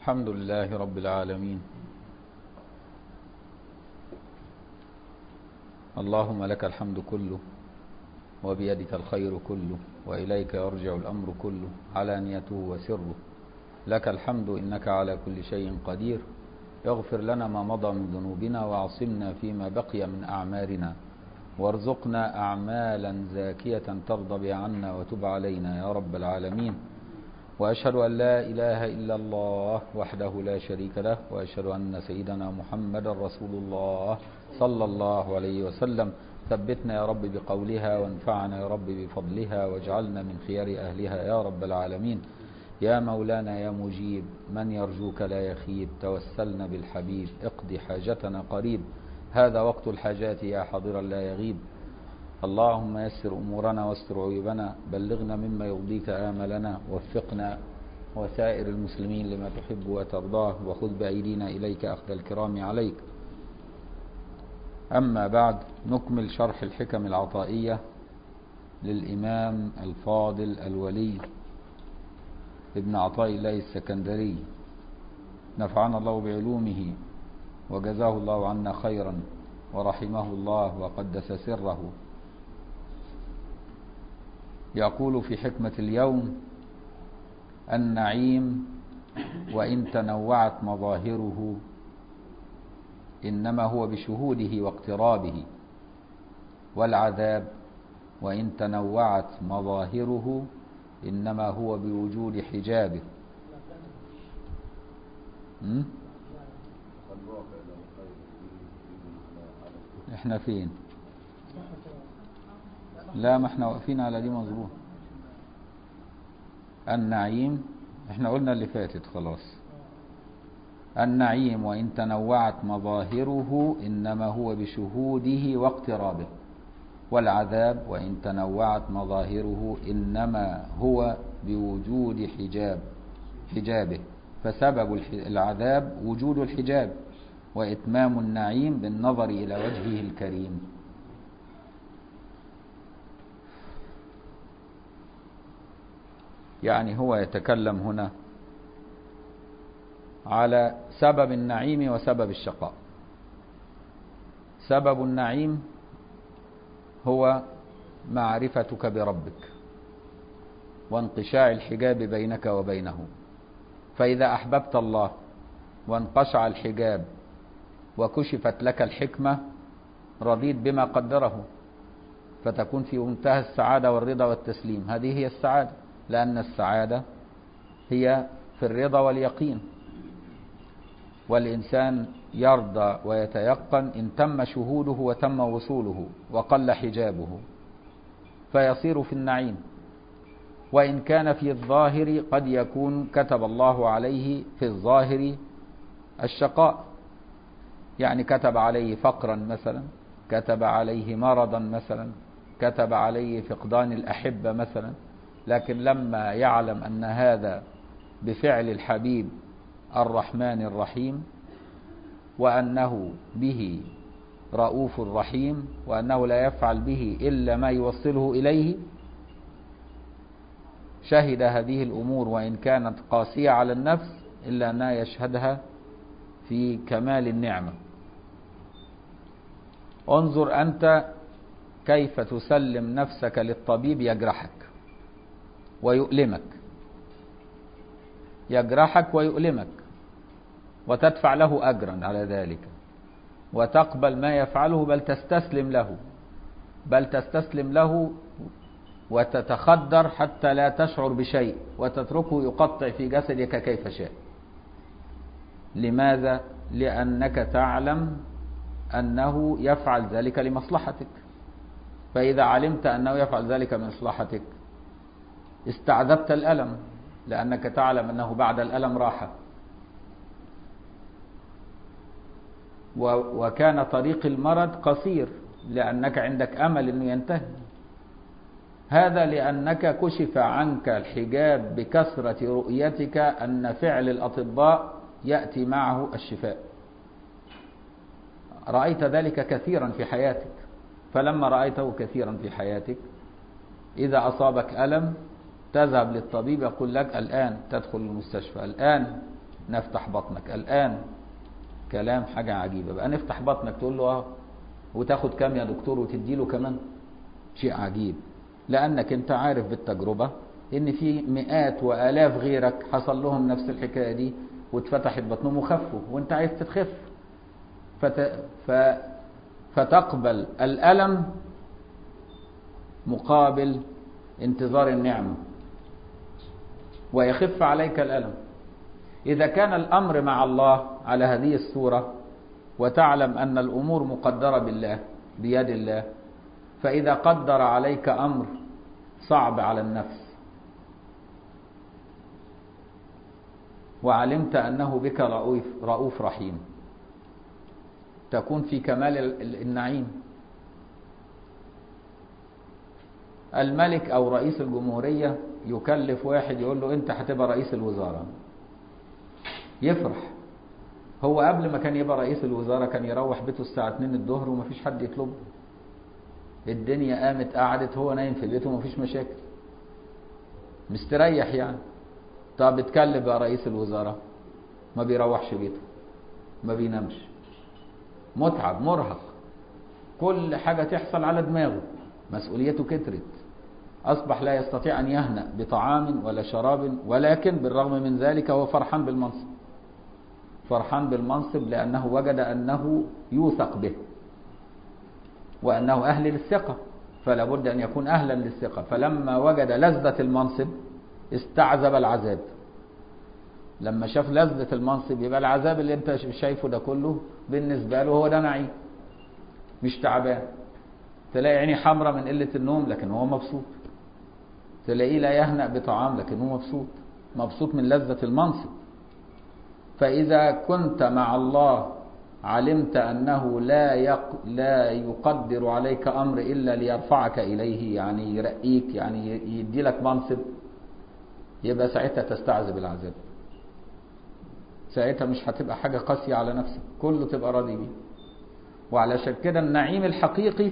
الحمد لله رب العالمين اللهم لك الحمد كله وبيدك الخير كله وإليك يرجع الأمر كله علانيته وسره لك الحمد إنك على كل شيء قدير اغفر لنا ما مضى من ذنوبنا وعصمنا فيما بقي من أعمالنا وارزقنا أعمالا زاكية ترضى بها عنا وتب علينا يا رب العالمين وأشهد أن لا إله إلا الله وحده لا شريك له وأشهد أن سيدنا محمد رسول الله صلى الله عليه وسلم ثبتنا يا رب بقولها وانفعنا يا رب بفضلها واجعلنا من خيار أهلها يا رب العالمين يا مولانا يا مجيب من يرجوك لا يخيب توسلنا بالحبيب اقضي حاجتنا قريب هذا وقت الحاجات يا حاضرا لا يغيب اللهم يسر أمورنا واستر عيوبنا بلغنا مما يرضيك آملنا وفقنا وسائر المسلمين لما تحب وترضاه وخذ بأيدينا إليك أخذ الكرام عليك أما بعد نكمل شرح الحكم العطائية للإمام الفاضل الولي ابن عطاء الله السكندري نفعنا الله بعلومه وجزاه الله عنا خيرا ورحمه الله وقدس سره يقول في حكمة اليوم النعيم وإن تنوعت مظاهره إنما هو بشهوده واقترابه والعذاب وإن تنوعت مظاهره إنما هو بوجود حجابه م? احنا فين لا ما احنا واقفين على دي مظبوط النعيم احنا قلنا اللي فاتت خلاص النعيم وإن تنوعت مظاهره إنما هو بشهوده واقترابه والعذاب وإن تنوعت مظاهره إنما هو بوجود حجاب حجابه فسبب العذاب وجود الحجاب وإتمام النعيم بالنظر إلى وجهه الكريم يعني هو يتكلم هنا على سبب النعيم وسبب الشقاء سبب النعيم هو معرفتك بربك وانقشاع الحجاب بينك وبينه فإذا أحببت الله وانقشع الحجاب وكشفت لك الحكمة رضيت بما قدره فتكون في منتهى السعادة والرضا والتسليم هذه هي السعادة لأن السعادة هي في الرضا واليقين والإنسان يرضى ويتيقن إن تم شهوده وتم وصوله وقل حجابه فيصير في النعيم وإن كان في الظاهر قد يكون كتب الله عليه في الظاهر الشقاء يعني كتب عليه فقرا مثلا كتب عليه مرضا مثلا كتب عليه فقدان الأحبة مثلا لكن لما يعلم أن هذا بفعل الحبيب الرحمن الرحيم وأنه به رؤوف رحيم وأنه لا يفعل به إلا ما يوصله إليه شهد هذه الأمور وإن كانت قاسية على النفس إلا أنها يشهدها في كمال النعمة انظر أنت كيف تسلم نفسك للطبيب يجرحك ويؤلمك يجرحك ويؤلمك وتدفع له أجرا على ذلك وتقبل ما يفعله بل تستسلم له بل تستسلم له وتتخدر حتى لا تشعر بشيء وتتركه يقطع في جسدك كيف شاء لماذا؟ لأنك تعلم أنه يفعل ذلك لمصلحتك فإذا علمت أنه يفعل ذلك لمصلحتك استعذبت الألم لأنك تعلم أنه بعد الألم راحة وكان طريق المرض قصير لأنك عندك أمل أنه ينتهي هذا لأنك كشف عنك الحجاب بكثرة رؤيتك أن فعل الأطباء يأتي معه الشفاء رأيت ذلك كثيرا في حياتك فلما رأيته كثيرا في حياتك إذا أصابك ألم تذهب للطبيب يقول لك الآن تدخل المستشفى الآن نفتح بطنك الآن كلام حاجة عجيبة بقى نفتح بطنك تقول له اه وتاخد كام يا دكتور وتدي له كمان شيء عجيب لأنك أنت عارف بالتجربة إن في مئات وآلاف غيرك حصل لهم نفس الحكاية دي واتفتحت بطنهم وخفوا وأنت عايز تتخف فت... ف... فتقبل الألم مقابل انتظار النعمة ويخف عليك الألم إذا كان الأمر مع الله على هذه الصورة وتعلم أن الأمور مقدرة بالله بيد الله فإذا قدر عليك أمر صعب على النفس وعلمت أنه بك رؤوف, رؤوف رحيم تكون في كمال النعيم الملك أو رئيس الجمهورية يكلف واحد يقول له أنت هتبقى رئيس الوزارة يفرح هو قبل ما كان يبقى رئيس الوزارة كان يروح بيته الساعة 2 الظهر ومفيش حد يطلبه الدنيا قامت قعدت هو نايم في بيته ومفيش مشاكل مستريح يعني طب اتكلم بقى رئيس الوزراء ما بيروحش بيته ما بينامش متعب مرهق كل حاجة تحصل على دماغه مسؤوليته كترت أصبح لا يستطيع أن يهنأ بطعام ولا شراب ولكن بالرغم من ذلك هو فرحان بالمنصب فرحان بالمنصب لأنه وجد أنه يوثق به وأنه أهل للثقة فلا بد أن يكون أهلا للثقة فلما وجد لذة المنصب استعذب العذاب لما شاف لذة المنصب يبقى العذاب اللي انت شايفه ده كله بالنسبة له هو ده نعيم مش تعبان تلاقي عيني حمرة من قلة النوم لكن هو مبسوط تلاقيه لا يهنأ بطعام لكن هو مبسوط مبسوط من لذة المنصب فإذا كنت مع الله علمت أنه لا يق... لا يقدر عليك أمر إلا ليرفعك إليه يعني يرقيك يعني يدي لك منصب يبقى ساعتها تستعذب العذاب ساعتها مش هتبقى حاجة قاسية على نفسك كله تبقى راضي بيه وعلشان كده النعيم الحقيقي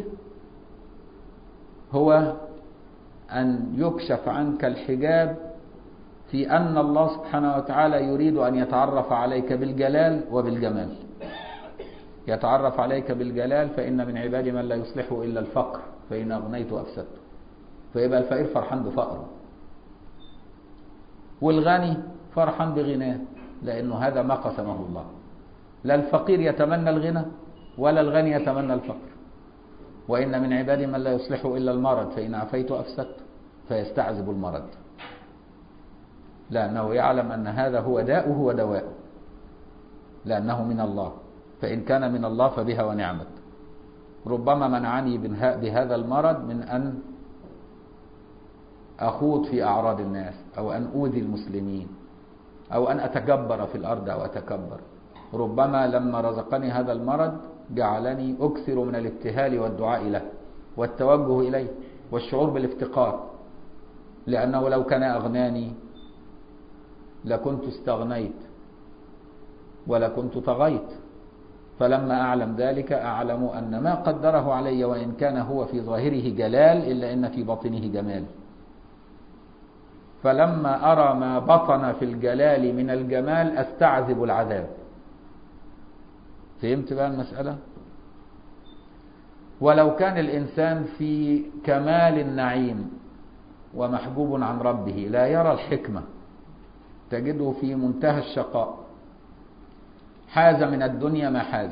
هو أن يكشف عنك الحجاب في أن الله سبحانه وتعالى يريد أن يتعرف عليك بالجلال وبالجمال يتعرف عليك بالجلال فإن من عبادي من لا يصلحه إلا الفقر فإن أغنيت أفسدته فيبقى الفقير فرحان بفقره والغني فرحان بغناه لأنه هذا ما قسمه الله لا الفقير يتمنى الغنى ولا الغني يتمنى الفقر وإن من عبادي من لا يصلحه إلا المرض فإن عفيت أفسدت فيستعذب المرض لأنه يعلم أن هذا هو داؤه ودواؤه لأنه من الله فإن كان من الله فبها ونعمت ربما منعني بهذا المرض من أن أخوض في أعراض الناس أو أن أوذي المسلمين أو أن أتجبر في الأرض أو أتكبر ربما لما رزقني هذا المرض جعلني أكثر من الابتهال والدعاء له والتوجه إليه والشعور بالافتقار لأنه لو كان أغناني لكنت استغنيت ولكنت طغيت فلما أعلم ذلك أعلم أن ما قدره علي وإن كان هو في ظاهره جلال إلا إن في باطنه جمال فلما أرى ما بطن في الجلال من الجمال أستعذب العذاب فهمت بقى المسألة ولو كان الإنسان في كمال النعيم ومحجوب عن ربه لا يرى الحكمة تجده في منتهى الشقاء حاز من الدنيا ما حاز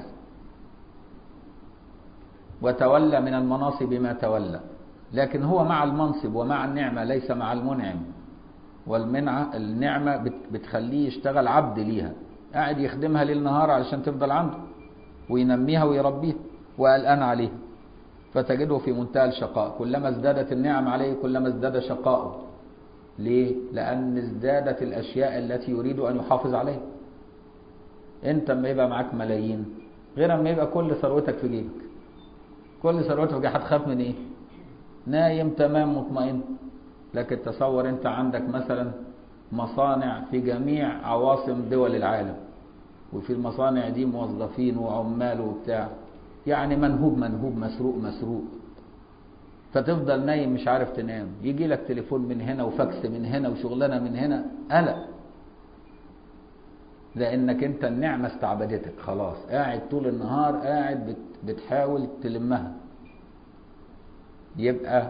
وتولى من المناصب ما تولى لكن هو مع المنصب ومع النعمة ليس مع المنعم والمنعة النعمة بتخليه يشتغل عبد ليها قاعد يخدمها ليل نهار علشان تفضل عنده وينميها ويربيها وقلقان عليها فتجده في منتهى الشقاء كلما ازدادت النعم عليه كلما ازداد شقاؤه ليه؟ لأن ازدادت الأشياء التي يريد أن يحافظ عليها أنت لما يبقى معاك ملايين غير اما يبقى كل ثروتك في جيبك كل ثروتك في جيبك هتخاف من إيه؟ نايم تمام مطمئن لكن تصور أنت عندك مثلا مصانع في جميع عواصم دول العالم وفي المصانع دي موظفين وعمال وبتاع يعني منهوب منهوب مسروق مسروق فتفضل نايم مش عارف تنام يجي لك تليفون من هنا وفاكس من هنا وشغلانه من هنا قلق لانك انت النعمة استعبدتك خلاص قاعد طول النهار قاعد بت بتحاول تلمها يبقى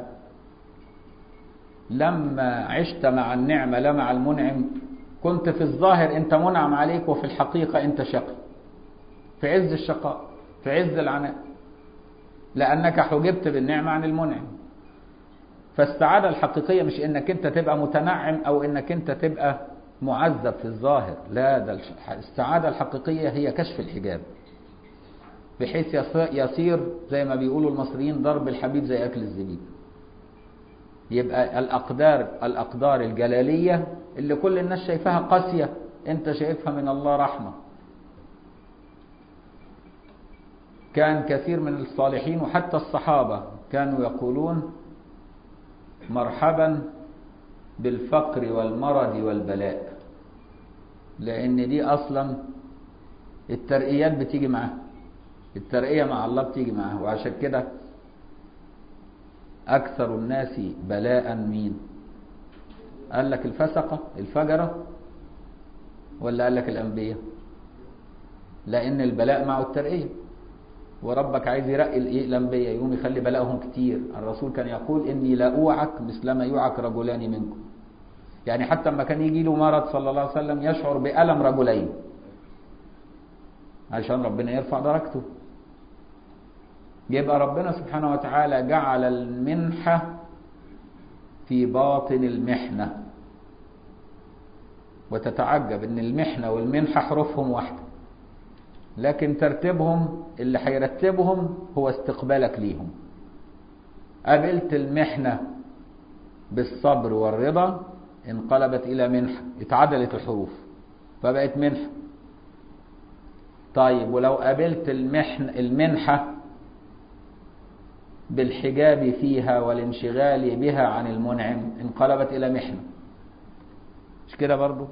لما عشت مع النعمة لا مع المنعم كنت في الظاهر انت منعم عليك وفي الحقيقة انت شقي في عز الشقاء في عز العناء لأنك حجبت بالنعمة عن المنعم فالسعادة الحقيقية مش انك انت تبقى متنعم او انك انت تبقى معذب في الظاهر لا ده السعادة الحقيقية هي كشف الحجاب بحيث يصير زي ما بيقولوا المصريين ضرب الحبيب زي أكل الزبيب يبقى الأقدار الأقدار الجلالية اللي كل الناس شايفاها قاسية أنت شايفها من الله رحمة كان كثير من الصالحين وحتى الصحابة كانوا يقولون مرحبا بالفقر والمرض والبلاء لأن دي أصلا الترقيات بتيجي معاها الترقية مع الله بتيجي معاها وعشان كده أكثر الناس بلاء مين قال لك الفسقة الفجرة ولا قال لك الأنبياء لأن البلاء معه الترقية وربك عايز يرقي الأنبياء يقوم يخلي بلاءهم كتير الرسول كان يقول إني لا أوعك مثلما يوعك رجلان منكم يعني حتى لما كان يجي له مرض صلى الله عليه وسلم يشعر بألم رجلين عشان ربنا يرفع درجته يبقى ربنا سبحانه وتعالى جعل المنحة في باطن المحنة وتتعجب ان المحنة والمنحة حروفهم واحدة لكن ترتيبهم اللي هيرتبهم هو استقبالك ليهم قابلت المحنة بالصبر والرضا انقلبت الى منحة اتعدلت الحروف فبقت منحة طيب ولو قابلت المحن المنحة بالحجاب فيها والانشغال بها عن المنعم انقلبت إلى محنة مش كده برضو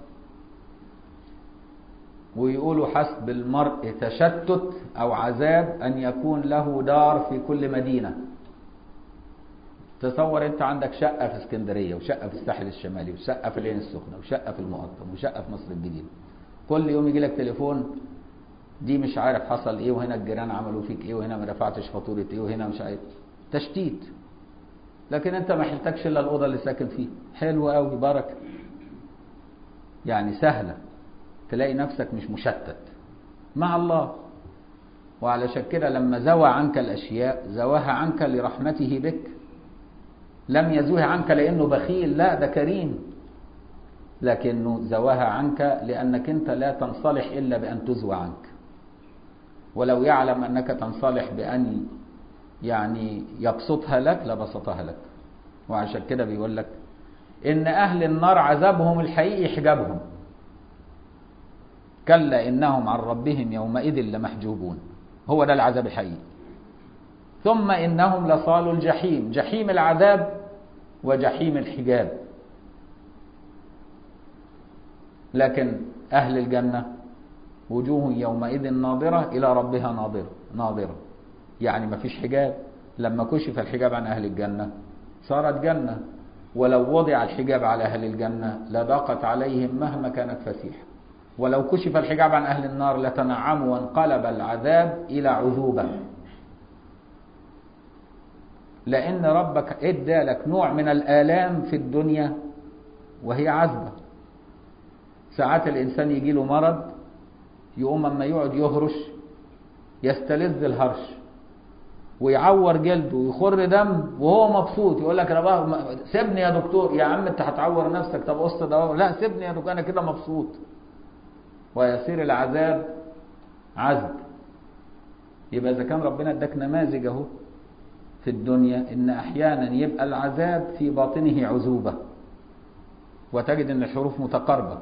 ويقولوا حسب المرء تشتت أو عذاب أن يكون له دار في كل مدينة تصور انت عندك شقة في اسكندرية وشقة في الساحل الشمالي وشقة في العين السخنة وشقة في المقطم وشقة في مصر الجديدة كل يوم يجي لك تليفون دي مش عارف حصل ايه وهنا الجيران عملوا فيك ايه وهنا ما دفعتش فاتورة ايه وهنا مش عارف تشتيت لكن انت ما حلتكش الا الاوضه اللي ساكن فيها حلو قوي بركه يعني سهله تلاقي نفسك مش مشتت مع الله وعلشان كده لما زوى عنك الاشياء زواها عنك لرحمته بك لم يزوها عنك لانه بخيل لا ده كريم لكنه زواها عنك لانك انت لا تنصلح الا بان تزوى عنك ولو يعلم انك تنصلح بان يعني يبسطها لك لبسطها لك وعشان كده بيقول لك ان اهل النار عذابهم الحقيقي حجابهم كلا انهم عن ربهم يومئذ لمحجوبون هو ده العذاب الحقيقي ثم انهم لصالوا الجحيم جحيم العذاب وجحيم الحجاب لكن اهل الجنه وجوه يومئذ ناظره الى ربها ناظره ناظره يعني ما فيش حجاب لما كشف الحجاب عن أهل الجنة صارت جنة ولو وضع الحجاب على أهل الجنة لضاقت عليهم مهما كانت فسيحة ولو كشف الحجاب عن أهل النار لتنعموا وانقلب العذاب إلى عذوبة لأن ربك إدى لك نوع من الآلام في الدنيا وهي عذبة ساعات الإنسان يجي له مرض يقوم أما يقعد يهرش يستلذ الهرش ويعور جلده ويخر دم وهو مبسوط يقول لك انا سيبني يا دكتور يا عم انت هتعور نفسك طب قص ده لا سيبني يا دكتور انا كده مبسوط ويصير العذاب عذب يبقى اذا كان ربنا اداك نماذج اهو في الدنيا ان احيانا يبقى العذاب في باطنه عذوبه وتجد ان الحروف متقاربه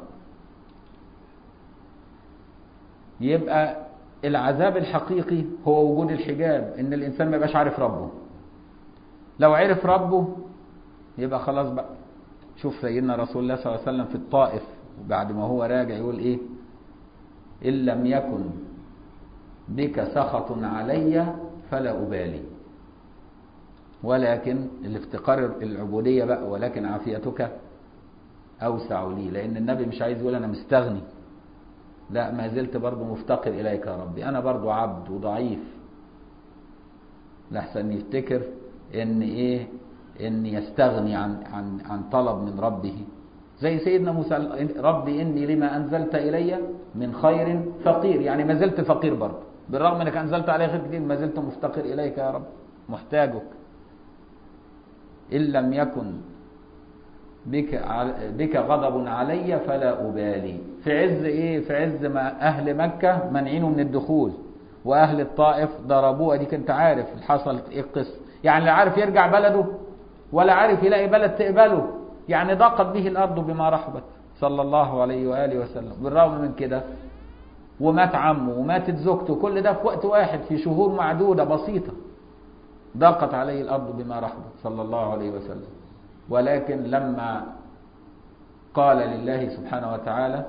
يبقى العذاب الحقيقي هو وجود الحجاب ان الانسان ما يبقاش عارف ربه لو عرف ربه يبقى خلاص بقى شوف سيدنا رسول الله صلى الله عليه وسلم في الطائف وبعد ما هو راجع يقول ايه ان لم يكن بك سخط علي فلا ابالي ولكن الافتقار العبوديه بقى ولكن عافيتك اوسع لي لان النبي مش عايز يقول انا مستغني لا ما زلت برضه مفتقر إليك يا ربي أنا برضه عبد وضعيف لحسن يفتكر إن إيه إن يستغني عن عن عن طلب من ربه زي سيدنا موسى ربي إني لما أنزلت إلي من خير فقير يعني ما زلت فقير برضه بالرغم انك انزلت علي خير كتير ما زلت مفتقر اليك يا رب محتاجك ان لم يكن بك بك غضب علي فلا ابالي في عز ايه في عز ما اهل مكه منعينه من الدخول واهل الطائف ضربوه اديك انت عارف حصل ايه القصه يعني لا عارف يرجع بلده ولا عارف يلاقي بلد تقبله يعني ضاقت به الارض بما رحبت صلى الله عليه واله وسلم بالرغم من كده ومات عمه وماتت زوجته كل ده في وقت واحد في شهور معدودة بسيطة ضاقت عليه الأرض بما رحبت صلى الله عليه وسلم ولكن لما قال لله سبحانه وتعالى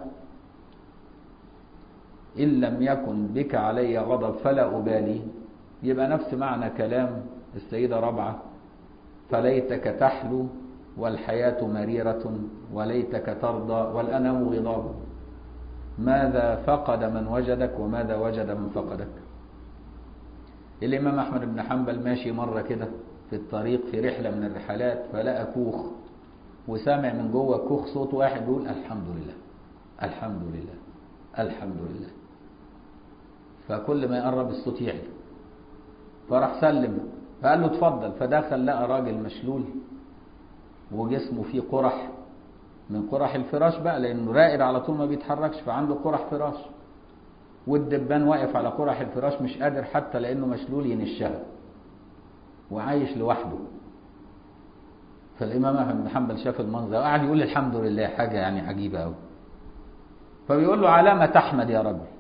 إن لم يكن بك علي غضب فلا أبالي يبقى نفس معنى كلام السيدة ربعة فليتك تحلو والحياة مريرة وليتك ترضى والأنام غضاب ماذا فقد من وجدك وماذا وجد من فقدك الإمام أحمد بن حنبل ماشي مرة كده في الطريق في رحلة من الرحلات فلقى كوخ وسامع من جوه الكوخ صوت واحد بيقول الحمد لله الحمد لله الحمد لله فكل ما يقرب الصوت يعلى فراح سلم فقال له اتفضل فدخل لقى راجل مشلول وجسمه فيه قرح من قرح الفراش بقى لانه رائد على طول ما بيتحركش فعنده قرح فراش والدبان واقف على قرح الفراش مش قادر حتى لانه مشلول ينشها وعايش لوحده فالامام احمد بن حنبل شاف المنظر وقعد يقول الحمد لله حاجه يعني عجيبه قوي فبيقول له على ما تحمد يا رب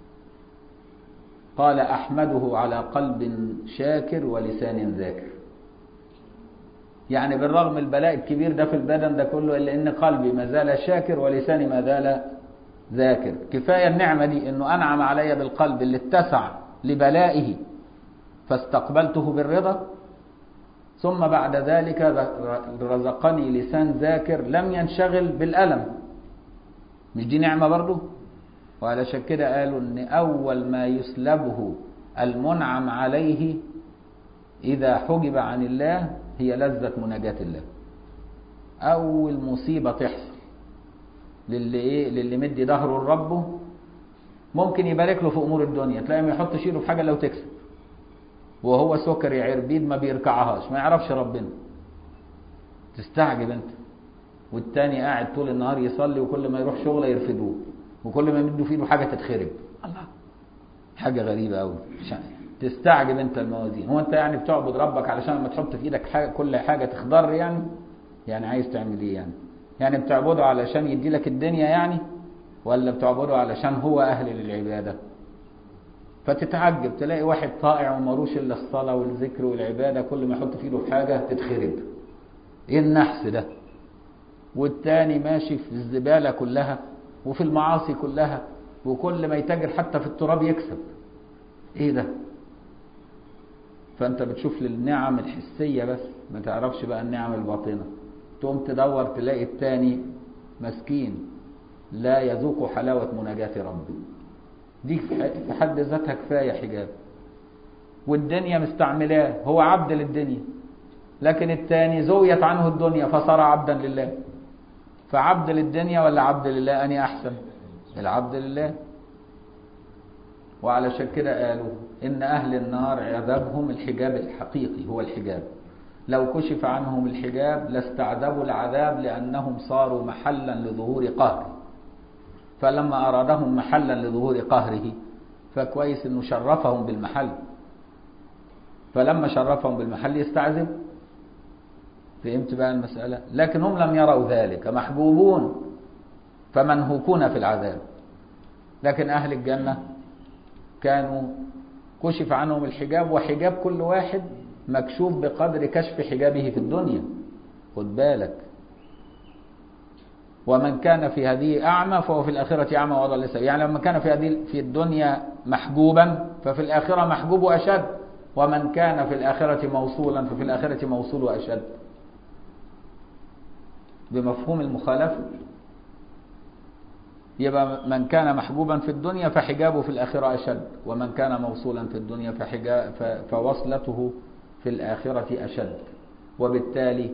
قال احمده على قلب شاكر ولسان ذاكر يعني بالرغم البلاء الكبير ده في البدن ده كله إلا إن قلبي ما زال شاكر ولساني ما زال ذاكر كفاية النعمة دي إنه أنعم علي بالقلب اللي اتسع لبلائه فاستقبلته بالرضا ثم بعد ذلك رزقني لسان ذاكر لم ينشغل بالألم مش دي نعمة برضو وعلشان كده قالوا إن أول ما يسلبه المنعم عليه إذا حجب عن الله هي لذة مناجاة الله أول مصيبة تحصل للي إيه للي مدي ظهره لربه ممكن يبارك له في أمور الدنيا تلاقيه ما يحطش ايده في حاجة لو تكسب وهو سكري عربيد ما بيركعهاش ما يعرفش ربنا تستعجب انت والتاني قاعد طول النهار يصلي وكل ما يروح شغله يرفدوه وكل ما يمدوا في ايده حاجه تتخرب الله حاجه غريبه قوي تستعجب انت الموازين هو انت يعني بتعبد ربك علشان لما تحط في ايدك حاجة كل حاجه تخضر يعني يعني عايز تعمل ايه يعني يعني بتعبده علشان يدي لك الدنيا يعني ولا بتعبده علشان هو اهل للعباده فتتعجب تلاقي واحد طائع ومروش الا الصلاه والذكر والعباده كل ما يحط في ايده حاجه تتخرب ايه النحس ده والتاني ماشي في الزباله كلها وفي المعاصي كلها وكل ما يتاجر حتى في التراب يكسب ايه ده فانت بتشوف للنعم الحسيه بس ما تعرفش بقى النعم الباطنه تقوم تدور تلاقي التاني مسكين لا يذوق حلاوه مناجاه ربه دي في حد ذاتها كفايه حجاب والدنيا مستعملاه هو عبد للدنيا لكن التاني زويت عنه الدنيا فصار عبدا لله فعبد للدنيا ولا عبد لله أني أحسن العبد لله وعلشان كده قالوا إن أهل النار عذابهم الحجاب الحقيقي هو الحجاب لو كشف عنهم الحجاب لاستعذبوا العذاب لأنهم صاروا محلا لظهور قهره فلما أرادهم محلا لظهور قهره فكويس إنه شرفهم بالمحل فلما شرفهم بالمحل يستعذب فهمت بقى المسألة لكن هم لم يروا ذلك محبوبون فمنهوكون في العذاب لكن أهل الجنة كانوا كشف عنهم الحجاب وحجاب كل واحد مكشوف بقدر كشف حجابه في الدنيا خد بالك ومن كان في هذه أعمى فهو في الآخرة أعمى وضل سبيل يعني لما كان في هذه في الدنيا محجوبا ففي الآخرة محجوب أشد ومن كان في الآخرة موصولا ففي الآخرة موصول أشد بمفهوم المخالفة يبقى من كان محجوبا في الدنيا فحجابه في الآخرة أشد ومن كان موصولا في الدنيا فحجاب فوصلته في الآخرة أشد وبالتالي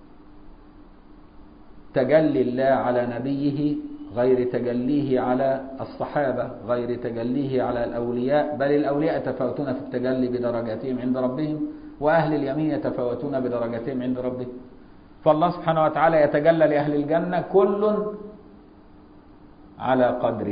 تجلي الله على نبيه غير تجليه على الصحابة غير تجليه على الأولياء بل الأولياء يتفاوتون في التجلي بدرجاتهم عند ربهم وأهل اليمين يتفاوتون بدرجاتهم عند ربهم فالله سبحانه وتعالى يتجلى لأهل الجنة كل على قدره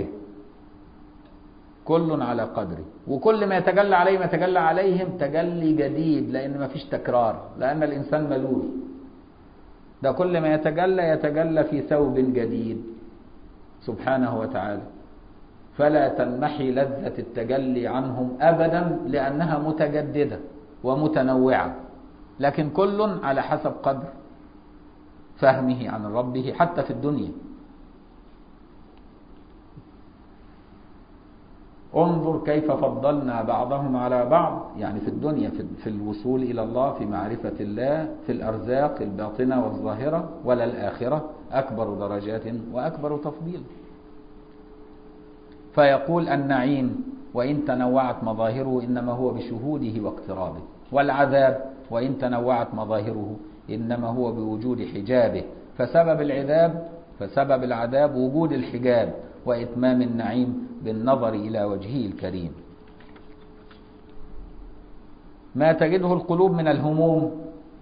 كل على قدره وكل ما يتجلى عليهم يتجلى عليهم تجلي جديد لأن ما فيش تكرار لأن الإنسان ملول ده كل ما يتجلى يتجلى في ثوب جديد سبحانه وتعالى فلا تنمحي لذة التجلي عنهم أبدا لأنها متجددة ومتنوعة لكن كل على حسب قدر فهمه عن ربه حتى في الدنيا انظر كيف فضلنا بعضهم على بعض يعني في الدنيا في الوصول إلى الله في معرفة الله في الأرزاق الباطنة والظاهرة ولا الآخرة أكبر درجات وأكبر تفضيل فيقول النعيم وإن تنوعت مظاهره إنما هو بشهوده واقترابه والعذاب وإن تنوعت مظاهره إنما هو بوجود حجابه فسبب العذاب فسبب العذاب وجود الحجاب وإتمام النعيم بالنظر إلى وجهه الكريم ما تجده القلوب من الهموم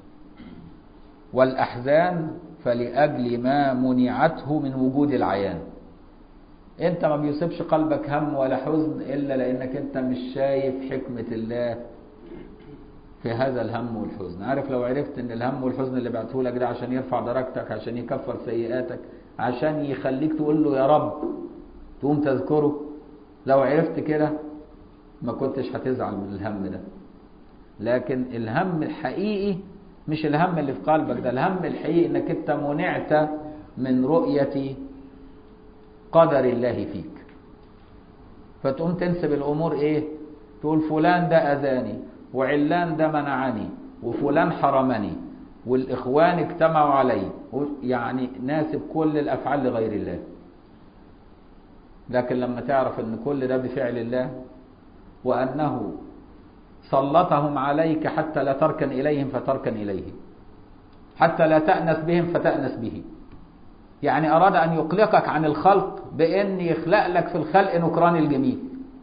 والأحزان فلأجل ما منعته من وجود العيان انت ما بيصيبش قلبك هم ولا حزن إلا لأنك انت مش شايف حكمة الله في هذا الهم والحزن عارف لو عرفت ان الهم والحزن اللي بعته لك ده عشان يرفع درجتك عشان يكفر سيئاتك عشان يخليك تقول له يا رب تقوم تذكره لو عرفت كده ما كنتش هتزعل من الهم ده لكن الهم الحقيقي مش الهم اللي في قلبك ده الهم الحقيقي انك انت منعت من رؤية قدر الله فيك فتقوم تنسب الامور ايه تقول فلان ده اذاني وعلان ده منعني وفلان حرمني والاخوان اجتمعوا علي يعني ناسب كل الافعال لغير الله لكن لما تعرف ان كل ده بفعل الله وانه سلطهم عليك حتى لا تركن اليهم فتركن اليه حتى لا تأنس بهم فتأنس به يعني اراد ان يقلقك عن الخلق بان يخلق لك في الخلق نكران الجميل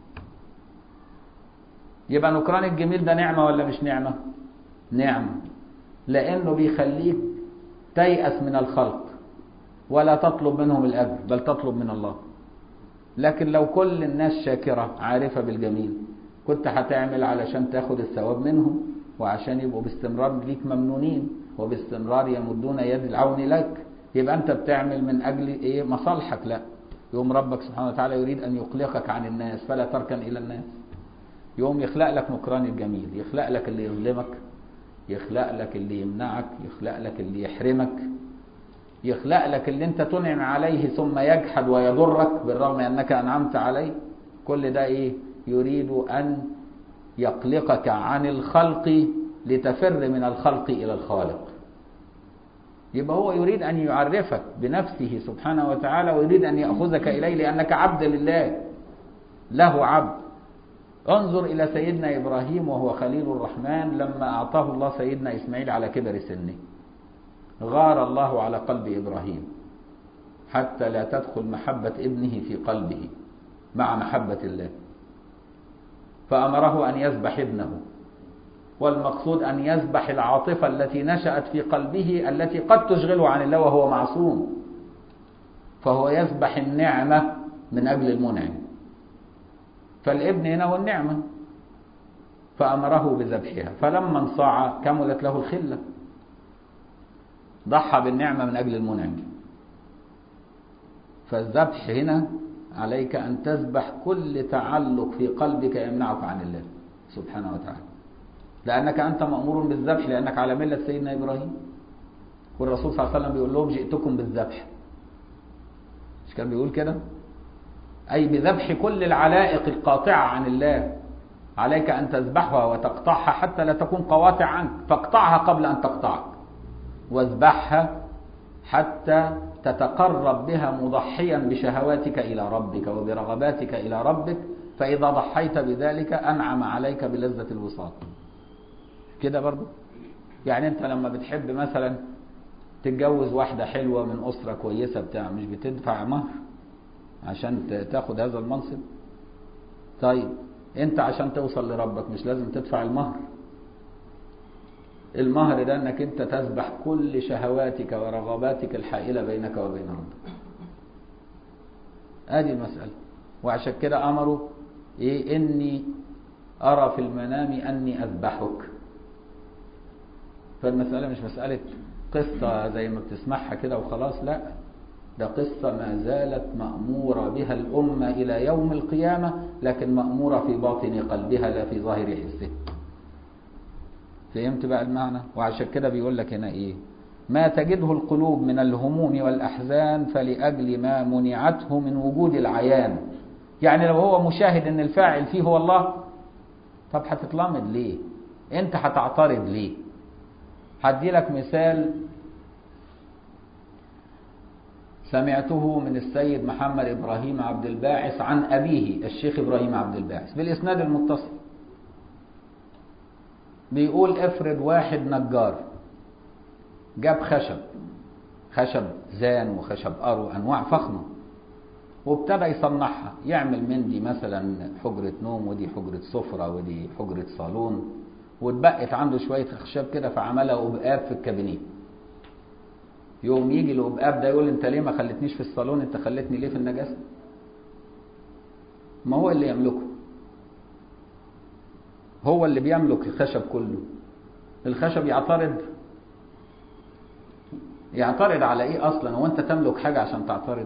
يبقى نكران الجميل ده نعمة ولا مش نعمة نعمة لانه بيخليك تيأس من الخلق ولا تطلب منهم الاجر بل تطلب من الله لكن لو كل الناس شاكرة عارفة بالجميل كنت هتعمل علشان تاخد الثواب منهم وعشان يبقوا باستمرار ليك ممنونين وباستمرار يمدون يد العون لك يبقى انت بتعمل من اجل ايه مصالحك لا يوم ربك سبحانه وتعالى يريد ان يقلقك عن الناس فلا تركن الى الناس يوم يخلق لك نكران الجميل يخلق لك اللي يظلمك يخلق لك اللي يمنعك يخلق لك اللي يحرمك يخلق لك اللي انت تنعم عليه ثم يجحد ويضرك بالرغم انك انعمت عليه كل ده ايه يريد ان يقلقك عن الخلق لتفر من الخلق الى الخالق يبقى هو يريد ان يعرفك بنفسه سبحانه وتعالى ويريد ان ياخذك اليه لانك عبد لله له عبد انظر الى سيدنا ابراهيم وهو خليل الرحمن لما اعطاه الله سيدنا اسماعيل على كبر سنه غار الله على قلب ابراهيم حتى لا تدخل محبه ابنه في قلبه مع محبه الله فامره ان يذبح ابنه والمقصود ان يذبح العاطفه التي نشات في قلبه التي قد تشغله عن الله وهو معصوم فهو يذبح النعمه من اجل المنعم فالابن هنا هو النعمه فامره بذبحها فلما انصاع كملت له الخله ضحى بالنعمة من أجل المنعم فالذبح هنا عليك أن تذبح كل تعلق في قلبك يمنعك عن الله سبحانه وتعالى لأنك أنت مأمور بالذبح لأنك على ملة سيدنا إبراهيم والرسول صلى الله عليه وسلم بيقول لهم جئتكم بالذبح مش كان بيقول كده أي بذبح كل العلائق القاطعة عن الله عليك أن تذبحها وتقطعها حتى لا تكون قواطع عنك فاقطعها قبل أن تقطعك واذبحها حتى تتقرب بها مضحيا بشهواتك إلى ربك وبرغباتك إلى ربك فإذا ضحيت بذلك أنعم عليك بلذة الوصال كده برضو يعني أنت لما بتحب مثلا تتجوز واحدة حلوة من أسرة كويسة بتاع مش بتدفع مهر عشان تاخد هذا المنصب طيب انت عشان توصل لربك مش لازم تدفع المهر المهر ده انك انت تذبح كل شهواتك ورغباتك الحائلة بينك وبين ربك ادي المسألة وعشان كده امروا ايه اني ارى في المنام اني اذبحك فالمسألة مش مسألة قصة زي ما بتسمعها كده وخلاص لا ده قصة ما زالت مأمورة بها الأمة إلى يوم القيامة لكن مأمورة في باطن قلبها لا في ظاهر حسها فهمت بقى المعنى وعشان كده بيقول لك هنا إيه ما تجده القلوب من الهموم والأحزان فلأجل ما منعته من وجود العيان يعني لو هو مشاهد ان الفاعل فيه هو الله طب هتتلمض ليه انت هتعترض ليه هدي لك مثال سمعته من السيد محمد إبراهيم عبد الباعث عن أبيه الشيخ إبراهيم عبد الباعث بالإسناد المتصل بيقول افرض واحد نجار جاب خشب خشب زان وخشب أرو أنواع فخمة وابتدى يصنعها يعمل من دي مثلا حجرة نوم ودي حجرة سفرة ودي حجرة صالون واتبقت عنده شوية خشب كده فعملها أبقاب في الكابينيه يوم يجي الأبقاب ده يقول انت ليه ما خلتنيش في الصالون انت خلتني ليه في النجاسة ما هو اللي يملكه هو اللي بيملك الخشب كله الخشب يعترض يعترض على ايه اصلا هو انت تملك حاجة عشان تعترض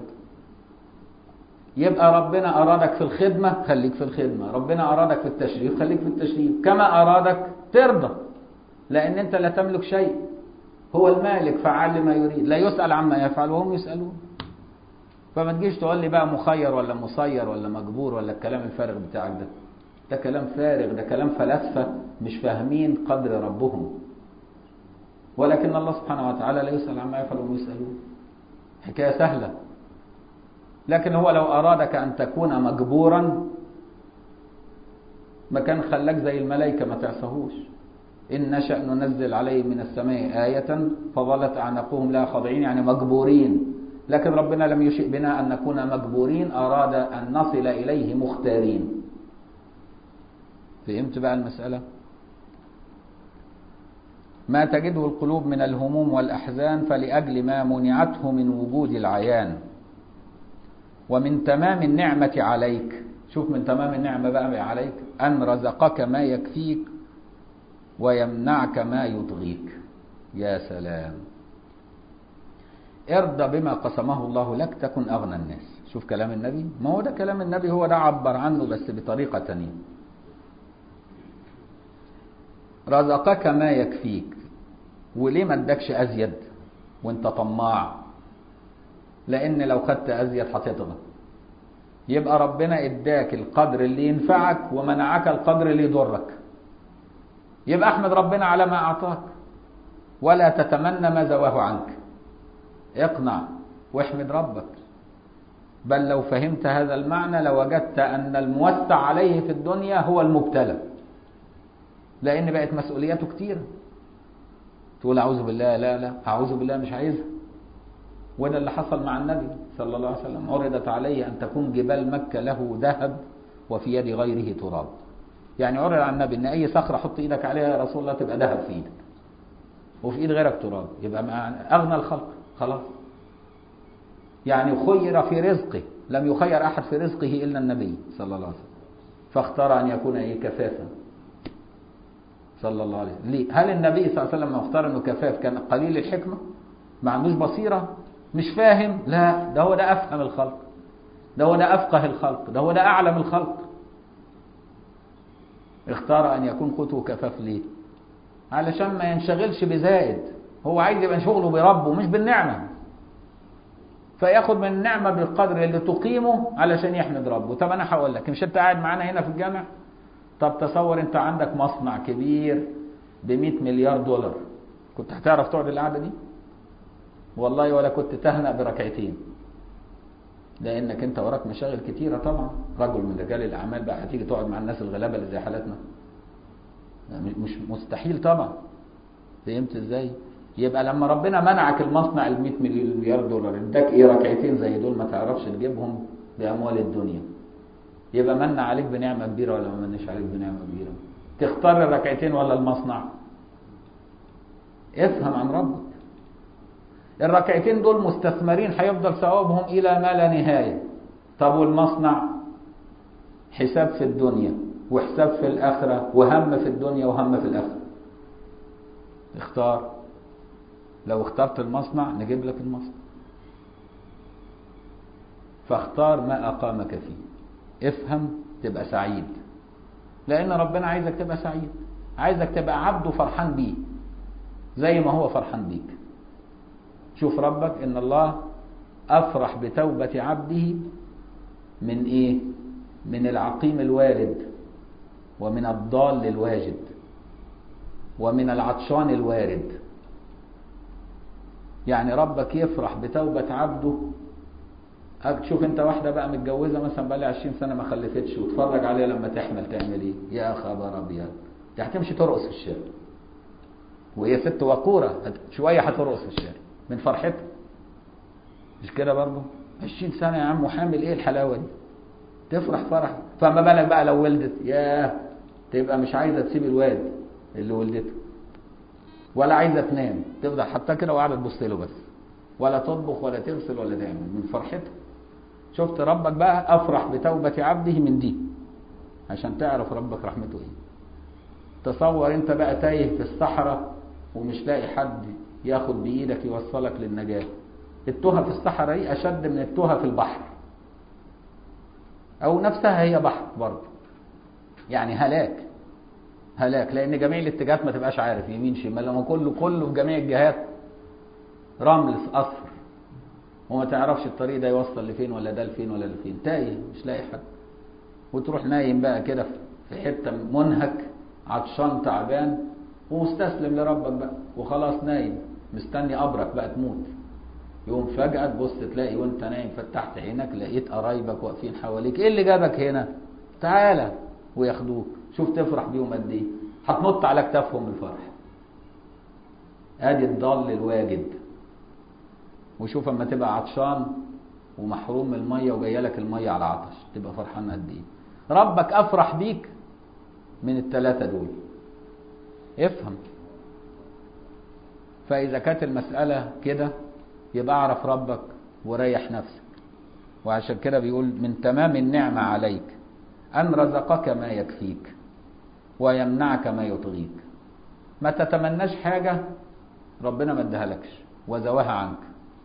يبقى ربنا ارادك في الخدمة خليك في الخدمة ربنا ارادك في التشريف خليك في التشريف كما ارادك ترضى لان انت لا تملك شيء هو المالك فعال لما يريد لا يسأل عما يفعل وهم يسألون فما تجيش تقول لي بقى مخير ولا مسير ولا مجبور ولا الكلام الفارغ بتاعك ده ده كلام فارغ ده كلام فلاسفة مش فاهمين قدر ربهم ولكن الله سبحانه وتعالى لا يسأل عما يفعل وهم يسألون حكاية سهلة لكن هو لو أرادك أن تكون مجبورا ما كان خلاك زي الملائكة ما تعصهوش إن نشأ ننزل عليه من السماء آية فظلت أعناقهم لا خاضعين يعني مجبورين لكن ربنا لم يشئ بنا أن نكون مجبورين أراد أن نصل إليه مختارين فهمت بقى المسألة ما تجده القلوب من الهموم والأحزان فلأجل ما منعته من وجود العيان ومن تمام النعمة عليك شوف من تمام النعمة بقى عليك أن رزقك ما يكفيك ويمنعك ما يطغيك يا سلام ارضى بما قسمه الله لك تكن أغنى الناس شوف كلام النبي ما هو ده كلام النبي هو ده عبر عنه بس بطريقة تانية رزقك ما يكفيك وليه ما ادكش أزيد وانت طماع لأن لو خدت أزيد هتطغى يبقى ربنا اداك القدر اللي ينفعك ومنعك القدر اللي يضرك يبقى احمد ربنا على ما اعطاك ولا تتمنى ما زواه عنك اقنع واحمد ربك بل لو فهمت هذا المعنى لوجدت ان الموسع عليه في الدنيا هو المبتلى لان بقت مسؤولياته كتيره تقول اعوذ بالله لا لا اعوذ بالله مش عايزها وده اللي حصل مع النبي صلى الله عليه وسلم عرضت عليه ان تكون جبال مكه له ذهب وفي يد غيره تراب يعني عرض على النبي ان اي صخره حط ايدك عليها يا رسول الله تبقى ذهب في ايدك وفي ايد غيرك تراب يبقى اغنى الخلق خلاص يعني خير في رزقه لم يخير احد في رزقه الا النبي صلى الله عليه وسلم فاختار ان يكون ايه كفافا صلى الله عليه وسلم ليه؟ هل النبي صلى الله عليه وسلم اختار انه كفاف كان قليل الحكمه ما عندوش بصيره مش فاهم لا ده هو ده افهم الخلق ده هو ده افقه الخلق ده هو ده اعلم الخلق اختار ان يكون قوته كفاف ليه علشان ما ينشغلش بزائد هو عايز يبقى شغله بربه مش بالنعمه فياخد من النعمه بالقدر اللي تقيمه علشان يحمد ربه طب انا هقول لك مش انت قاعد معانا هنا في الجامع طب تصور انت عندك مصنع كبير ب 100 مليار دولار كنت هتعرف تقعد القعده دي والله ولا كنت تهنأ بركعتين لانك انت وراك مشاغل كتيرة طبعا رجل من رجال الاعمال بقى هتيجي تقعد مع الناس الغلابة اللي زي حالتنا مش مستحيل طبعا فهمت ازاي يبقى لما ربنا منعك المصنع ال 100 مليار دولار اداك ايه ركعتين زي دول ما تعرفش تجيبهم باموال الدنيا يبقى من عليك بنعمه كبيره ولا ما منش عليك بنعمه كبيره تختار الركعتين ولا المصنع افهم عن ربك الركعتين دول مستثمرين هيفضل ثوابهم الى ما لا نهايه طب والمصنع حساب في الدنيا وحساب في الاخره وهم في الدنيا وهم في الاخره اختار لو اخترت المصنع نجيب لك المصنع فاختار ما أقامك فيه افهم تبقى سعيد لأن ربنا عايزك تبقى سعيد عايزك تبقى عبده فرحان بيه زي ما هو فرحان بيك شوف ربك إن الله أفرح بتوبة عبده من إيه من العقيم الوارد ومن الضال الواجد ومن العطشان الوارد يعني ربك يفرح بتوبة عبده شوف انت واحدة بقى متجوزة مثلا بقى لها 20 سنة ما خلفتش وتفرج عليها لما تحمل تعمل ايه؟ يا خبر ابيض دي هتمشي ترقص في الشارع وهي ست وقورة شوية هترقص في الشارع من فرحتها مش كده برضه؟ 20 سنة يا عم وحامل ايه الحلاوة دي؟ تفرح فرح فما بالك بقى لو ولدت ياه تبقى مش عايزة تسيب الواد اللي ولدته ولا عايزه تنام تفضل حتى كده وقاعده تبص له بس ولا تطبخ ولا تغسل ولا تعمل من فرحتها شفت ربك بقى افرح بتوبه عبده من دي عشان تعرف ربك رحمته ايه تصور انت بقى تايه في الصحراء ومش لاقي حد ياخد بايدك يوصلك للنجاه التوهه في الصحراء دي اشد من التوهه في البحر او نفسها هي بحر برضه يعني هلاك هلاك لان جميع الاتجاهات ما تبقاش عارف يمين شمال لما كله كله في جميع الجهات رمل اصفر وما تعرفش الطريق ده يوصل لفين ولا ده لفين ولا لفين تايه مش لاقي حد وتروح نايم بقى كده في حته منهك عطشان تعبان ومستسلم لربك بقى وخلاص نايم مستني قبرك بقى تموت يوم فجأة تبص تلاقي وانت نايم فتحت عينك لقيت قرايبك واقفين حواليك ايه اللي جابك هنا؟ تعالى وياخدوك شوف تفرح بيهم قد ايه هتنط على كتافهم الفرح ادي الضال الواجد وشوف اما تبقى عطشان ومحروم من الميه وجايه لك الميه على عطش تبقى فرحان قد ايه ربك افرح بيك من الثلاثه دول افهم فاذا كانت المساله كده يبقى اعرف ربك وريح نفسك وعشان كده بيقول من تمام النعمه عليك ان رزقك ما يكفيك ويمنعك ما يطغيك ما تتمناش حاجة ربنا ما ادهالكش وزواها عنك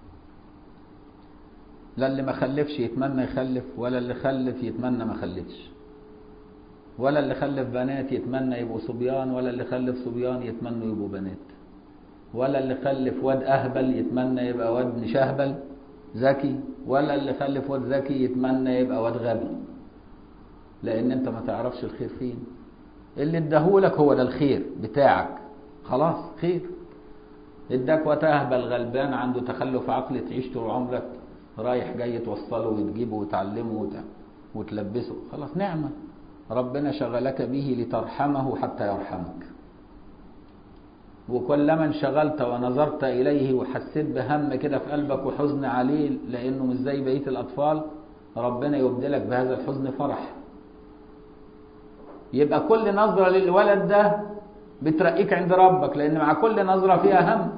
لا اللي ما خلفش يتمنى يخلف ولا اللي خلف يتمنى ما خلفش ولا اللي خلف بنات يتمنى يبقوا صبيان ولا اللي خلف صبيان يتمنوا يبقوا بنات ولا اللي خلف واد اهبل يتمنى يبقى واد مشهبل ذكي ولا اللي خلف واد ذكي يتمنى يبقى واد غبي لان انت ما تعرفش الخير فين اللي اداهولك هو ده الخير بتاعك خلاص خير اداك وتهبل غلبان عنده تخلف عقلي تعيش طول عمرك رايح جاي توصله وتجيبه وتعلمه وت... وتلبسه خلاص نعمة ربنا شغلك به لترحمه حتى يرحمك وكلما انشغلت ونظرت إليه وحسيت بهم كده في قلبك وحزن عليه لأنه مش زي بقية الأطفال ربنا يبدلك بهذا الحزن فرح يبقى كل نظرة للولد ده بترقيك عند ربك لأن مع كل نظرة فيها هم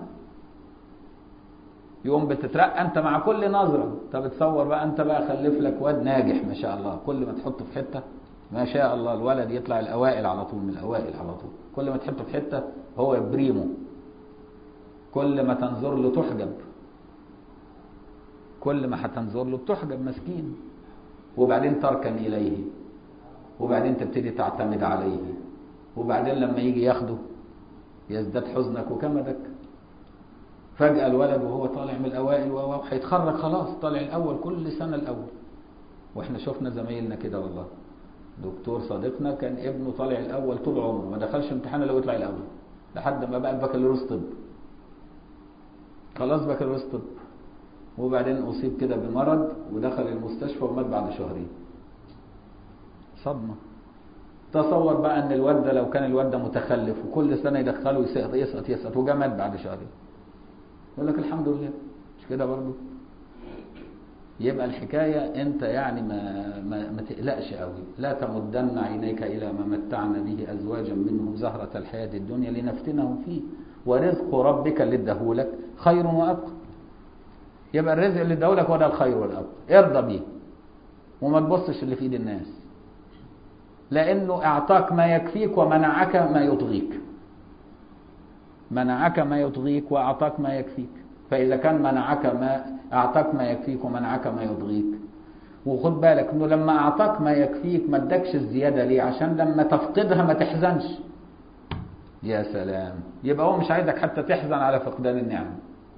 يوم بتترقى انت مع كل نظرة طب تصور بقى انت بقى خلف لك واد ناجح ما شاء الله كل ما تحطه في حتة ما شاء الله الولد يطلع الاوائل على طول من الاوائل على طول كل ما تحطه في حتة هو بريمو كل ما تنظر له تحجب كل ما هتنظر له بتحجب مسكين وبعدين تركن اليه وبعدين تبتدي تعتمد عليه وبعدين لما يجي ياخده يزداد حزنك وكمدك فجأة الولد وهو طالع من الأوائل وهو هيتخرج خلاص طالع الأول كل سنة الأول وإحنا شفنا زمايلنا كده والله دكتور صديقنا كان ابنه طالع الأول طول عمره ما دخلش امتحان إلا ويطلع الأول لحد ما بقى البكالوريوس طب خلاص بكالوريوس طب وبعدين اصيب كده بمرض ودخل المستشفى ومات بعد شهرين صدمه تصور بقى ان الواد ده لو كان الواد ده متخلف وكل سنه يدخله يسقط يسقط يسقط وجا مات بعد شهرين يقول لك الحمد لله مش كده برضه يبقى الحكايه انت يعني ما ما, ما تقلقش قوي لا تمدن عينيك الى ما متعنا به ازواجا منهم زهره الحياه الدنيا لنفتنهم فيه ورزق ربك اللي اداهولك خير وابقى يبقى الرزق اللي اداهولك هو ده الخير والابقى ارضى بيه وما تبصش اللي في ايد الناس لانه اعطاك ما يكفيك ومنعك ما يطغيك منعك ما يطغيك واعطاك ما يكفيك فاذا كان منعك ما اعطاك ما يكفيك ومنعك ما يطغيك وخد بالك انه لما اعطاك ما يكفيك ما ادكش الزياده ليه عشان لما تفقدها ما تحزنش يا سلام يبقى هو مش عايزك حتى تحزن على فقدان النعمه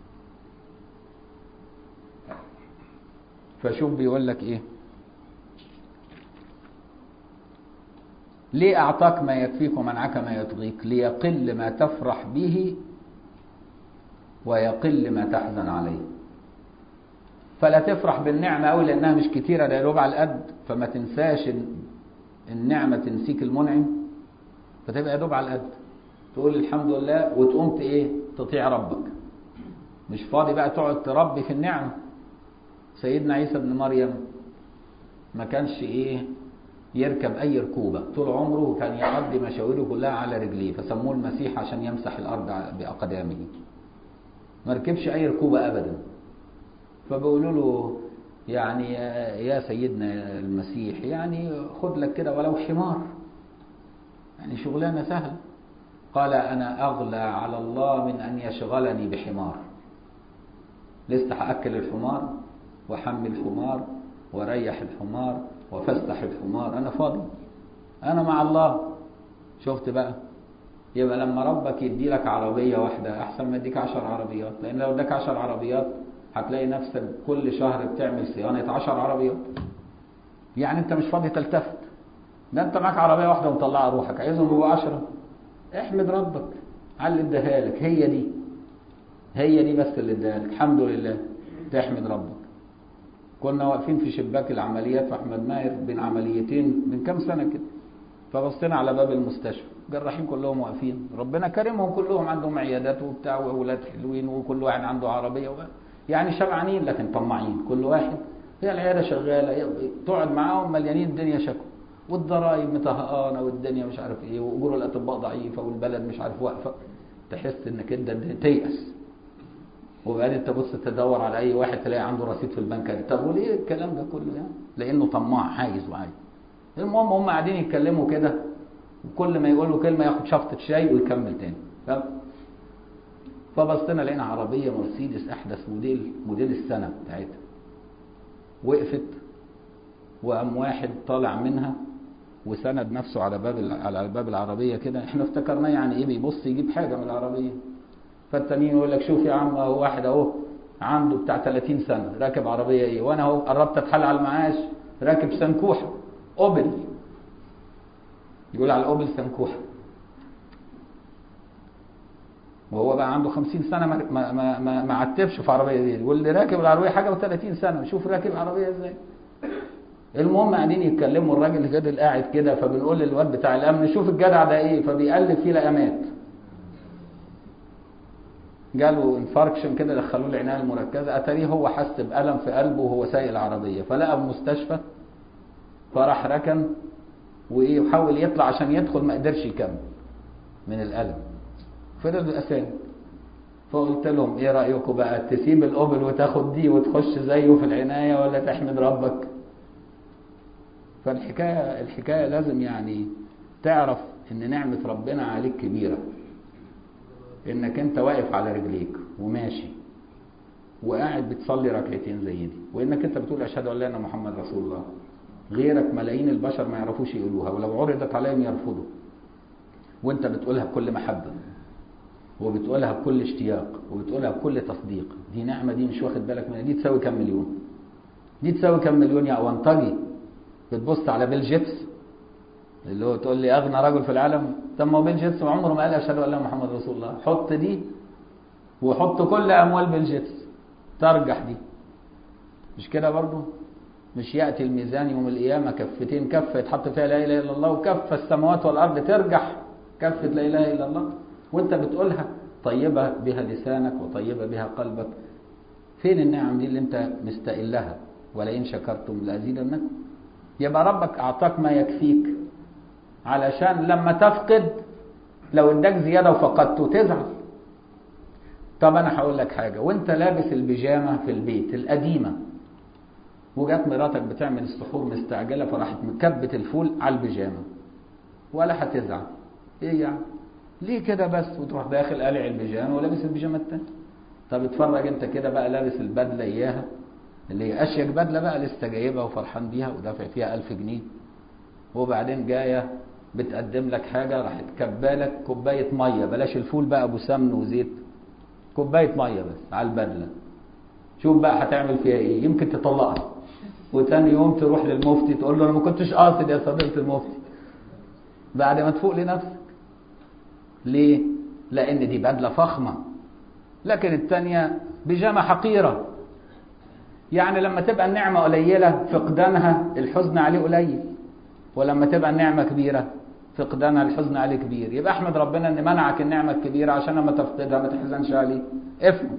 فشوف بيقول لك ايه ليه أعطاك ما يكفيك ومنعك ما يطغيك ليقل ما تفرح به ويقل ما تحزن عليه فلا تفرح بالنعمة أوي لأنها مش كتيرة ده يلوب على القد فما تنساش النعمة تنسيك المنعم فتبقى يدوب على القد تقول الحمد لله وتقوم ايه تطيع ربك مش فاضي بقى تقعد تربي في النعمة سيدنا عيسى ابن مريم ما كانش ايه يركب اي ركوبه طول عمره كان يقضي مشاويره كلها على رجليه فسموه المسيح عشان يمسح الارض باقدامه ما ركبش اي ركوبه ابدا فبيقولوا له يعني يا سيدنا المسيح يعني خد لك كده ولو حمار يعني شغلانه سهله قال انا اغلى على الله من ان يشغلني بحمار لسه هاكل الحمار واحمل الحمار واريح الحمار وفسح الحمار انا فاضي انا مع الله شفت بقى يبقى لما ربك يدي لك عربية واحدة أحسن ما يديك عشر عربيات لأن لو اداك عشر عربيات هتلاقي نفسك كل شهر بتعمل صيانة عشر عربيات يعني أنت مش فاضي تلتفت ده أنت معاك عربية واحدة ومطلعة روحك عايزهم يبقوا عشرة احمد ربك على اللي اداها لك هي دي هي دي بس اللي اداها لك الحمد لله تحمد ربك كنا واقفين في شباك العمليات في احمد ماهر بين عمليتين من كام سنه كده فبصينا على باب المستشفى الجراحين كلهم واقفين ربنا كرمهم كلهم عندهم عيادات وبتاع واولاد حلوين وكل واحد عنده عربيه وبقى. يعني شبعانين لكن طماعين كل واحد هي العياده شغاله تقعد معاهم مليانين الدنيا شكوى والضرايب مطهقانه والدنيا مش عارف ايه واجور الاطباء ضعيفه والبلد مش عارف واقفه تحس انك انت تيأس وبعدين تبص تدور على اي واحد تلاقي عنده رصيد في البنك طب وليه الكلام ده كله يعني لانه طماع عايز وعايز المهم هم قاعدين يتكلموا كده وكل ما يقول له كلمه ياخد شفطه شاي ويكمل تاني فاهم فبصينا لقينا عربيه مرسيدس احدث موديل موديل السنه بتاعتها وقفت وقام واحد طالع منها وسند نفسه على باب على باب العربيه كده احنا افتكرناه يعني ايه بيبص يجيب حاجه من العربيه فالتانيين يقول لك شوف يا عم اهو واحد اهو عنده بتاع 30 سنه راكب عربيه ايه وانا اهو قربت اتحل على المعاش راكب سنكوحه اوبل يقول على الاوبل سنكوحه وهو بقى عنده 50 سنه ما ما ما, ما, ما عتبش في عربيه دي واللي راكب العربيه حاجه و30 سنه شوف راكب العربيه ازاي المهم قاعدين يتكلموا الراجل اللي فضل قاعد كده فبنقول للواد بتاع الامن شوف الجدع ده ايه فبيقلب فيه لقمات جاله انفاركشن كده دخلوه العنايه المركزه اتاريه هو حس بالم في قلبه وهو سايق العربيه فلقى المستشفى فراح ركن وايه وحاول يطلع عشان يدخل ما قدرش يكمل من الالم فضل بالاسامي فقلت لهم ايه رايكم بقى تسيب الاوبل وتاخد دي وتخش زيه في العنايه ولا تحمد ربك فالحكايه الحكايه لازم يعني تعرف ان نعمه ربنا عليك كبيره انك انت واقف على رجليك وماشي وقاعد بتصلي ركعتين زي دي وانك انت بتقول اشهد ان لا اله الا محمد رسول الله غيرك ملايين البشر ما يعرفوش يقولوها ولو عرضت عليهم يرفضوا وانت بتقولها بكل محبه وبتقولها بكل اشتياق وبتقولها بكل تصديق دي نعمه دي مش واخد بالك منها دي تساوي كام مليون دي تساوي كام مليون يا اونطجي بتبص على بيل جيبس اللي هو تقول لي اغنى رجل في العالم طب ما هو بيل جيبس عمره ما قال اشهد ان لا محمد رسول الله حط دي وحط كل اموال بالجتس ترجح دي مش كده برضو مش ياتي الميزان يوم القيامه كفتين كفه يتحط فيها لا اله الا الله وكفه السماوات والارض ترجح كفه لا اله الا الله وانت بتقولها طيبه بها لسانك وطيبه بها قلبك فين النعم دي اللي انت مستقلها ولئن شكرتم لازيدنكم يبقى ربك اعطاك ما يكفيك علشان لما تفقد لو اداك زياده وفقدته تزعل طب انا هقول لك حاجه وانت لابس البيجامه في البيت القديمه وجت مراتك بتعمل السحور مستعجله فراحت مكبت الفول على البيجامه ولا هتزعل ايه يعني ليه كده بس وتروح داخل قالع البيجامه ولابس البيجامه التانيه طب اتفرج انت كده بقى لابس البدله اياها اللي هي اشيك بدله بقى لسه جايبها وفرحان بيها ودافع فيها ألف جنيه وبعدين جايه بتقدم لك حاجه راح تكبالك كوبايه ميه بلاش الفول بقى ابو سمن وزيت كوبايه ميه بس على البدله شوف بقى هتعمل فيها ايه يمكن تطلقها وتاني يوم تروح للمفتي تقول له انا ما كنتش قاصد يا صديقه المفتي بعد ما تفوق لنفسك ليه لان دي بدله فخمه لكن الثانيه بيجامه حقيره يعني لما تبقى النعمه قليله فقدانها الحزن عليه قليل ولما تبقى النعمه كبيره فقدانها الحزن عليه كبير يبقى احمد ربنا ان منعك النعمه الكبيره عشان لما تفقدها ما تحزنش عليه افهم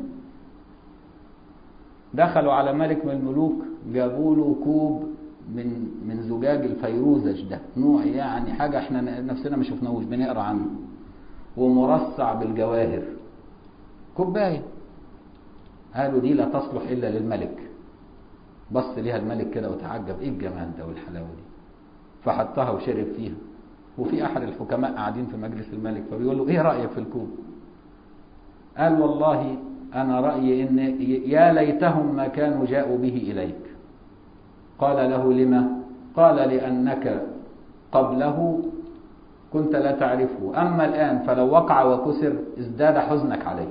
دخلوا على ملك من الملوك جابوا له كوب من من زجاج الفيروزج ده نوع يعني حاجه احنا نفسنا ما شفناهوش بنقرا عنه ومرصع بالجواهر كوبايه قالوا دي لا تصلح الا للملك بص ليها الملك كده وتعجب ايه الجمال ده والحلاوه دي فحطها وشرب فيها وفي احد الحكماء قاعدين في مجلس الملك فبيقول له ايه رايك في الكوب قال والله انا رايي ان يا ليتهم ما كانوا جاءوا به اليك قال له لما قال لانك قبله كنت لا تعرفه اما الان فلو وقع وكسر ازداد حزنك عليه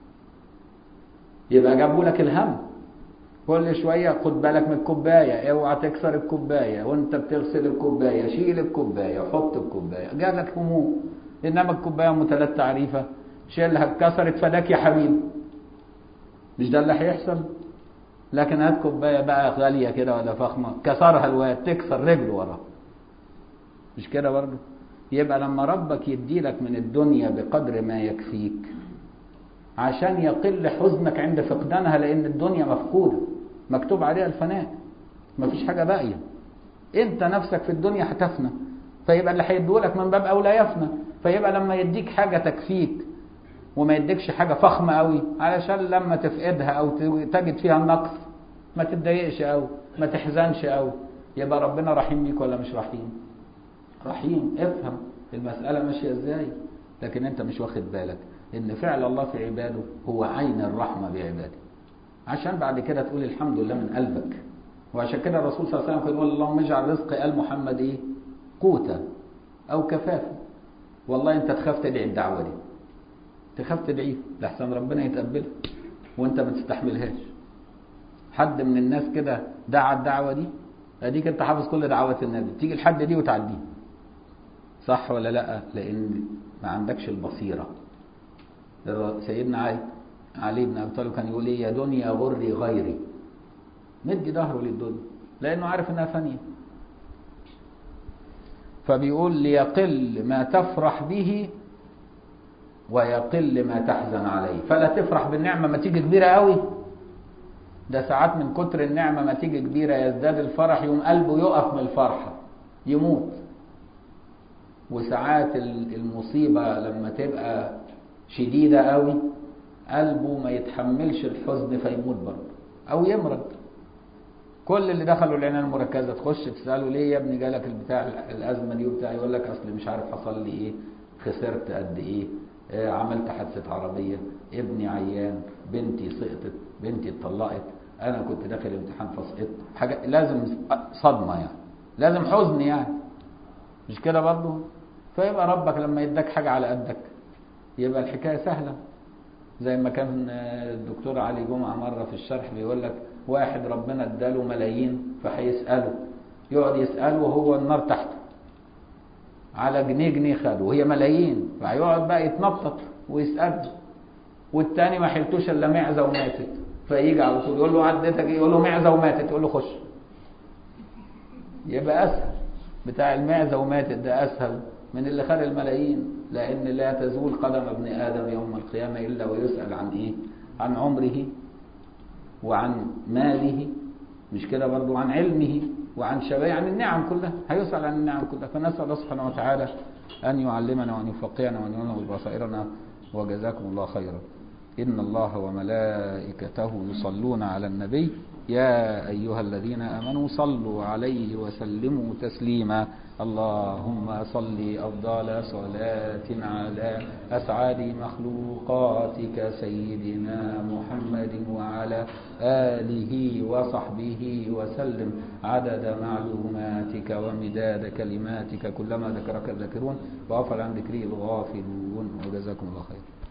يبقى جابوا لك الهم كل شويه خد بالك من الكوبايه اوعى تكسر الكوبايه وانت بتغسل الكوبايه شيل الكوبايه وحط الكوبايه جالك هموم انما الكوبايه ام ثلاث تعريفه شيلها اتكسرت فداك يا حبيبي مش ده اللي هيحصل لكن هات كوبايه بقى غاليه كده ولا فخمه كسرها الواد تكسر رجله وراه مش كده برضه يبقى لما ربك يديلك من الدنيا بقدر ما يكفيك عشان يقل حزنك عند فقدانها لان الدنيا مفقوده مكتوب عليها الفناء مفيش حاجه باقيه انت نفسك في الدنيا هتفنى فيبقى اللي هيديهولك من باب اولى يفنى فيبقى لما يديك حاجه تكفيك وما يديكش حاجه فخمه قوي علشان لما تفقدها او تجد فيها النقص ما تتضايقش قوي ما تحزنش قوي يبقى ربنا رحيم بيك ولا مش رحيم رحيم افهم المساله ماشيه ازاي لكن انت مش واخد بالك ان فعل الله في عباده هو عين الرحمه بعباده عشان بعد كده تقول الحمد لله من قلبك وعشان كده الرسول صلى الله عليه وسلم كان يقول اللهم اجعل رزق ال محمد ايه قوتا او كفافا والله انت تخاف تدعي الدعوه دي تخاف تدعيه لحسن ربنا يتقبلها وانت ما تستحملهاش حد من الناس كده دعا الدعوه دي اديك انت حافظ كل دعوات النبي تيجي لحد دي وتعديه صح ولا لا لان ما عندكش البصيره سيدنا علي علي بن ابي طالب كان يقول ايه يا دنيا غري غيري مدي ظهره للدنيا لانه عارف انها فانيه فبيقول ليقل ما تفرح به ويقل ما تحزن عليه فلا تفرح بالنعمه ما تيجي كبيره قوي ده ساعات من كتر النعمه ما تيجي كبيره يزداد الفرح يوم قلبه يقف من الفرحه يموت وساعات المصيبه لما تبقى شديدة قوي قلبه ما يتحملش الحزن فيموت برضه أو يمرض كل اللي دخلوا العناية المركزة تخش تسأله ليه يا ابني جالك البتاع الأزمة دي وبتاع يقول لك أصل مش عارف حصل لي إيه خسرت قد إيه آه عملت حادثة عربية ابني عيان بنتي سقطت بنتي اتطلقت أنا كنت داخل امتحان فسقطت حاجة لازم صدمة يعني لازم حزن يعني مش كده برضه فيبقى ربك لما يدك حاجة على قدك يبقى الحكايه سهله زي ما كان الدكتور علي جمعه مره في الشرح بيقول لك واحد ربنا اداله ملايين فهيساله يقعد يساله وهو النار تحته على جنيه جنيه خده وهي ملايين فهيقعد بقى يتنطط ويساله والتاني ما حلتوش الا معزه وماتت فيجي على طول يقول له عدتك ايه يقول له معزه وماتت يقول له خش يبقى اسهل بتاع المعزه وماتت ده اسهل من اللي خد الملايين لان لا تزول قدم ابن ادم يوم القيامه الا ويسال عن ايه عن عمره وعن ماله مش كده برضو عن علمه وعن شبابه عن النعم كلها هيسأل عن النعم كلها فنسأل الله سبحانه وتعالى أن يعلمنا وأن يفقهنا وأن ينور بصائرنا وجزاكم الله خيرا إن الله وملائكته يصلون على النبي يا أيها الذين آمنوا صلوا عليه وسلموا تسليما اللهم صل أفضل صلاة على أسعد مخلوقاتك سيدنا محمد وعلى آله وصحبه وسلم عدد معلوماتك ومداد كلماتك كلما ذكرك الذاكرون وغفل عن ذكره الغافلون وجزاكم الله خيرا